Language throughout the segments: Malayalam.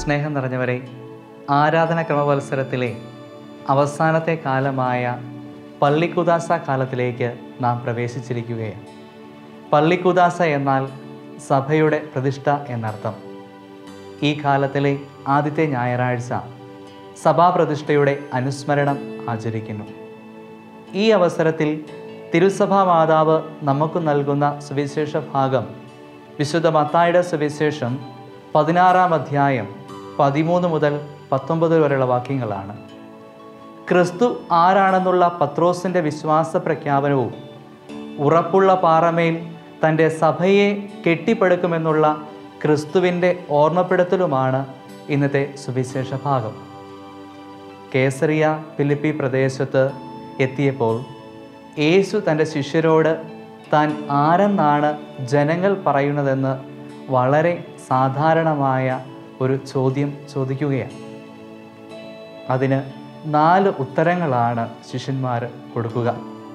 സ്നേഹം നിറഞ്ഞവരെ ആരാധന ക്രമവത്സരത്തിലെ അവസാനത്തെ കാലമായ പള്ളിക്കുദാസ കാലത്തിലേക്ക് നാം പ്രവേശിച്ചിരിക്കുകയാണ് പള്ളിക്കുദാസ എന്നാൽ സഭയുടെ പ്രതിഷ്ഠ എന്നർത്ഥം ഈ കാലത്തിലെ ആദ്യത്തെ ഞായറാഴ്ച സഭാപ്രതിഷ്ഠയുടെ അനുസ്മരണം ആചരിക്കുന്നു ഈ അവസരത്തിൽ തിരുസഭാ മാതാവ് നമുക്ക് നൽകുന്ന സുവിശേഷ ഭാഗം വിശുദ്ധ മത്തായുടെ സുവിശേഷം പതിനാറാം അധ്യായം പതിമൂന്ന് മുതൽ പത്തൊമ്പത് വരെയുള്ള വാക്യങ്ങളാണ് ക്രിസ്തു ആരാണെന്നുള്ള പത്രോസിൻ്റെ വിശ്വാസ പ്രഖ്യാപനവും ഉറപ്പുള്ള പാറമേൽ തൻ്റെ സഭയെ കെട്ടിപ്പടുക്കുമെന്നുള്ള ക്രിസ്തുവിൻ്റെ ഓർമ്മപ്പെടുത്തലുമാണ് ഇന്നത്തെ സുവിശേഷ ഭാഗം കേസറിയ ഫിലിപ്പി പ്രദേശത്ത് എത്തിയപ്പോൾ യേശു തൻ്റെ ശിഷ്യരോട് താൻ ആരെന്നാണ് ജനങ്ങൾ പറയുന്നതെന്ന് വളരെ സാധാരണമായ ഒരു ചോദ്യം ചോദിക്കുകയാണ് അതിന് നാല് ഉത്തരങ്ങളാണ് ശിഷ്യന്മാർ കൊടുക്കുക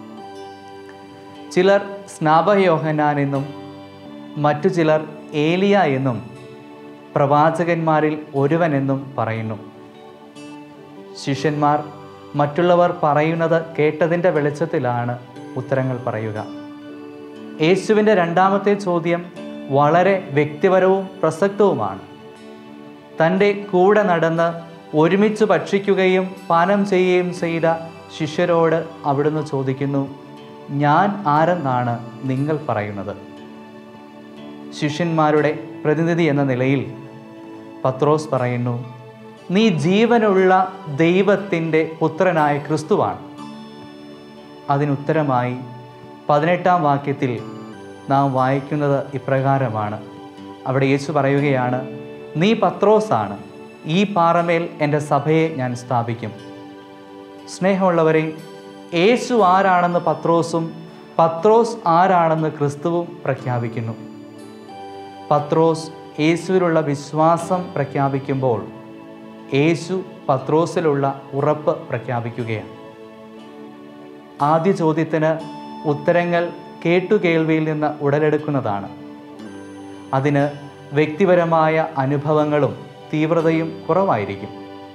ചിലർ സ്നാപയോഹനാൻ എന്നും മറ്റു ചിലർ ഏലിയ എന്നും പ്രവാചകന്മാരിൽ ഒരുവനെന്നും പറയുന്നു ശിഷ്യന്മാർ മറ്റുള്ളവർ പറയുന്നത് കേട്ടതിൻ്റെ വെളിച്ചത്തിലാണ് ഉത്തരങ്ങൾ പറയുക യേശുവിൻ്റെ രണ്ടാമത്തെ ചോദ്യം വളരെ വ്യക്തിപരവും പ്രസക്തവുമാണ് തൻ്റെ കൂടെ നടന്ന് ഒരുമിച്ച് ഭക്ഷിക്കുകയും പാനം ചെയ്യുകയും ചെയ്ത ശിഷ്യരോട് അവിടുന്ന് ചോദിക്കുന്നു ഞാൻ ആരെന്നാണ് നിങ്ങൾ പറയുന്നത് ശിഷ്യന്മാരുടെ പ്രതിനിധി എന്ന നിലയിൽ പത്രോസ് പറയുന്നു നീ ജീവനുള്ള ദൈവത്തിൻ്റെ പുത്രനായ ക്രിസ്തുവാണ് അതിനുത്തരമായി പതിനെട്ടാം വാക്യത്തിൽ നാം വായിക്കുന്നത് ഇപ്രകാരമാണ് അവിടെ യേശു പറയുകയാണ് നീ പത്രോസാണ് ഈ പാറമേൽ എൻ്റെ സഭയെ ഞാൻ സ്ഥാപിക്കും സ്നേഹമുള്ളവരെ യേശു ആരാണെന്ന് പത്രോസും പത്രോസ് ആരാണെന്ന് ക്രിസ്തുവും പ്രഖ്യാപിക്കുന്നു പത്രോസ് യേശുവിലുള്ള വിശ്വാസം പ്രഖ്യാപിക്കുമ്പോൾ യേശു പത്രോസിലുള്ള ഉറപ്പ് പ്രഖ്യാപിക്കുകയാണ് ആദ്യ ചോദ്യത്തിന് ഉത്തരങ്ങൾ കേട്ടുകേൾവിയിൽ നിന്ന് ഉടലെടുക്കുന്നതാണ് അതിന് വ്യക്തിപരമായ അനുഭവങ്ങളും തീവ്രതയും കുറവായിരിക്കും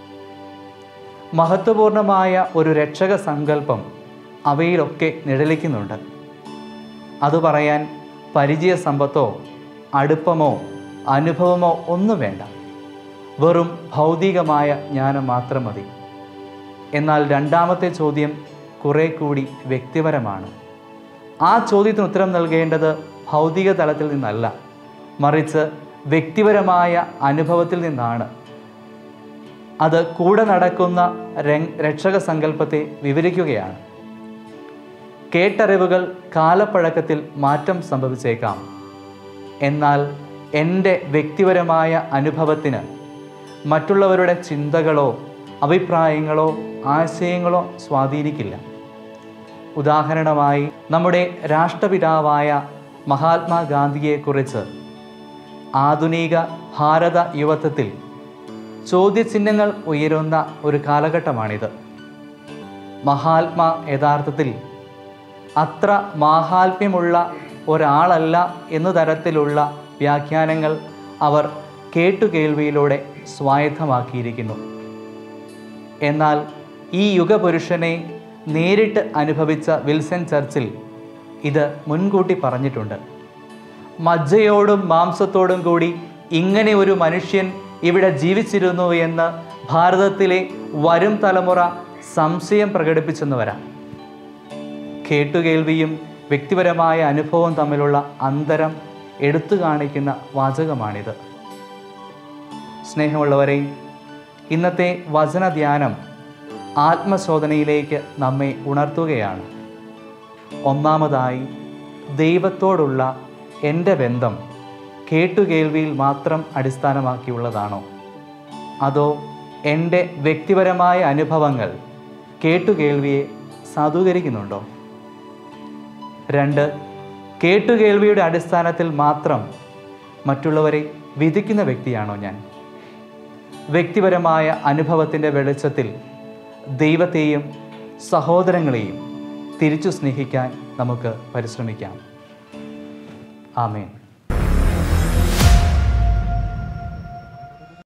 മഹത്വപൂർണമായ ഒരു രക്ഷക സങ്കല്പം അവയിലൊക്കെ നിഴലിക്കുന്നുണ്ട് അത് പറയാൻ പരിചയ സമ്പത്തോ അടുപ്പമോ അനുഭവമോ ഒന്നും വേണ്ട വെറും ഭൗതികമായ ജ്ഞാനം മാത്രം മതി എന്നാൽ രണ്ടാമത്തെ ചോദ്യം കുറെ കൂടി വ്യക്തിപരമാണ് ആ ചോദ്യത്തിന് ഉത്തരം നൽകേണ്ടത് ഭൗതിക തലത്തിൽ നിന്നല്ല മറിച്ച് വ്യക്തിപരമായ അനുഭവത്തിൽ നിന്നാണ് അത് കൂടെ നടക്കുന്ന രംഗ് രക്ഷക സങ്കല്പത്തെ വിവരിക്കുകയാണ് കേട്ടറിവുകൾ കാലപ്പഴക്കത്തിൽ മാറ്റം സംഭവിച്ചേക്കാം എന്നാൽ എൻ്റെ വ്യക്തിപരമായ അനുഭവത്തിന് മറ്റുള്ളവരുടെ ചിന്തകളോ അഭിപ്രായങ്ങളോ ആശയങ്ങളോ സ്വാധീനിക്കില്ല ഉദാഹരണമായി നമ്മുടെ രാഷ്ട്രപിതാവായ മഹാത്മാഗാന്ധിയെക്കുറിച്ച് ആധുനിക ഭാരത യുവത്വത്തിൽ ചോദ്യചിഹ്നങ്ങൾ ഉയരുന്ന ഒരു കാലഘട്ടമാണിത് മഹാത്മാ യഥാർത്ഥത്തിൽ അത്ര മാഹാത്മ്യമുള്ള ഒരാളല്ല എന്ന തരത്തിലുള്ള വ്യാഖ്യാനങ്ങൾ അവർ കേട്ടുകേൾവിയിലൂടെ സ്വായത്തമാക്കിയിരിക്കുന്നു എന്നാൽ ഈ യുഗപുരുഷനെ നേരിട്ട് അനുഭവിച്ച വിൽസൺ ചർച്ചിൽ ഇത് മുൻകൂട്ടി പറഞ്ഞിട്ടുണ്ട് മജ്ജയോടും മാംസത്തോടും കൂടി ഇങ്ങനെ ഒരു മനുഷ്യൻ ഇവിടെ ജീവിച്ചിരുന്നു എന്ന് ഭാരതത്തിലെ വരും തലമുറ സംശയം പ്രകടിപ്പിച്ചെന്ന് വരാം കേട്ടുകേൾവിയും വ്യക്തിപരമായ അനുഭവവും തമ്മിലുള്ള അന്തരം എടുത്തു കാണിക്കുന്ന വാചകമാണിത് സ്നേഹമുള്ളവരെ ഇന്നത്തെ വചനധ്യാനം ആത്മശോധനയിലേക്ക് നമ്മെ ഉണർത്തുകയാണ് ഒന്നാമതായി ദൈവത്തോടുള്ള എൻ്റെ ബന്ധം കേട്ടുകേൾവിയിൽ മാത്രം അടിസ്ഥാനമാക്കിയുള്ളതാണോ അതോ എൻ്റെ വ്യക്തിപരമായ അനുഭവങ്ങൾ കേട്ടുകേൾവിയെ സാധൂകരിക്കുന്നുണ്ടോ രണ്ട് കേട്ടുകേൾവിയുടെ അടിസ്ഥാനത്തിൽ മാത്രം മറ്റുള്ളവരെ വിധിക്കുന്ന വ്യക്തിയാണോ ഞാൻ വ്യക്തിപരമായ അനുഭവത്തിൻ്റെ വെളിച്ചത്തിൽ ദൈവത്തെയും സഹോദരങ്ങളെയും തിരിച്ചു സ്നേഹിക്കാൻ നമുക്ക് പരിശ്രമിക്കാം ആമേൻ